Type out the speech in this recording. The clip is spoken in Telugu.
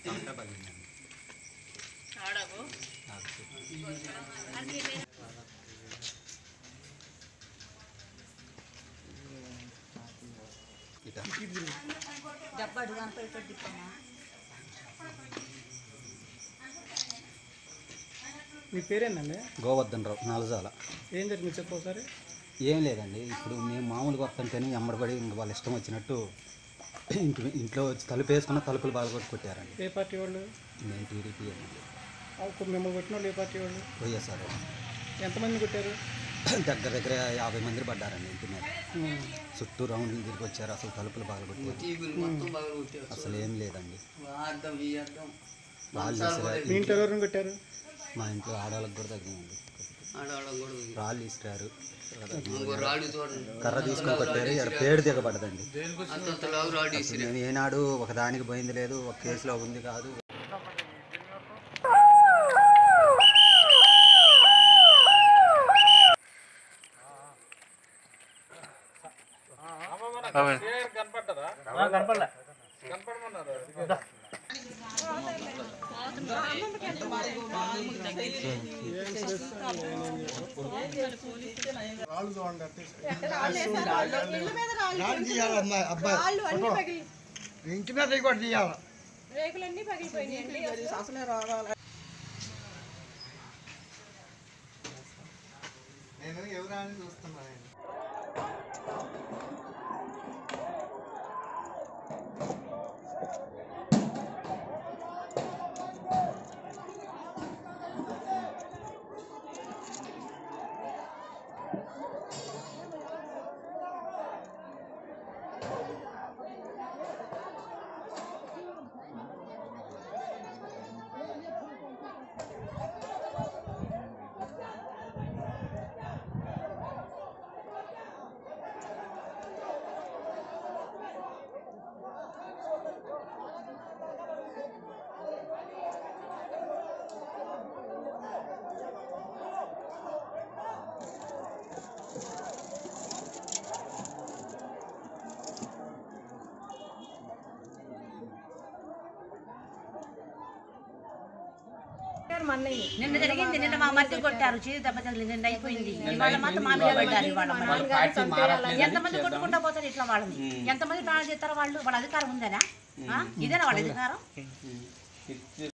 చెమట పగిలిందండి ఆడకు ఇక డబ్బాడు దాంట్లో ఇక్కడ తిప్పమ్మా మీ పేరేందండి గోవర్ధన్ రావు నలజాల ఏం జరిగింది చెప్పు ఒకసారి ఏం లేదండి ఇప్పుడు మేము మామూలుగా వస్తుంటేనే ఎమ్మడబడి ఇంక వాళ్ళ ఇష్టం వచ్చినట్టు ఇంటి ఇంట్లో వచ్చి తలుపు వేసుకున్న తలుపులు బాగా కొట్టి కొట్టారండి ఏ పార్టీ వాళ్ళు నేను టీడీపీ అండి అప్పుడు మిమ్మల్ని కొట్టిన వాళ్ళు ఏ పార్టీ వాళ్ళు వైఎస్ఆర్ ఎంతమంది కొట్టారు దగ్గర దగ్గర యాభై మంది పడ్డారండి ఇంటి మీద ఉమ్. చుట్టూ రౌండ్లు తిరిగి వచ్చారు అసలు తలుపులు బాగా కొట్టారు అసలు ఏం లేదండి రాళ్ళు విసిరారు. మీ ఇంట్లో ఎవరిని కొట్టారు మా ఇంట్లో ఆడవాళ్ళకి కూడా తగ్గిందండి రాళ్ళు ఇస్తారు కర్ర తీసుకొని కొట్టారు ఇక్కడ పేడు దిగబడదండి అసలు నేను ఏనాడు ఒక దానికి పోయింది లేదు ఒక కేసులో ఉంది కాదు ఇంటి మీద కూడా తీయాలి రేకులన్నీ పగిలిపోయినాయండి నేను ఎవరైనా చూస్తున్నాను నిన్న జరిగింది నిన్న మా మధ్య కొట్టారు చేతి దెబ్బ తగిలింది నిన్న అయిపోయింది ఇవాళ మాత్రం మా మీద పడ్డారు ఇవాళ మరి. ఎంతమంది కొట్టుకుంటా పోతారు ఇట్లా వాళ్ళని ఎంతమంది ప్రాణాలు చేస్తారు వాళ్ళు వాళ్ళ అధికారం ఉందనా ఆ? ఇదేనా వాళ్ళ అధికారం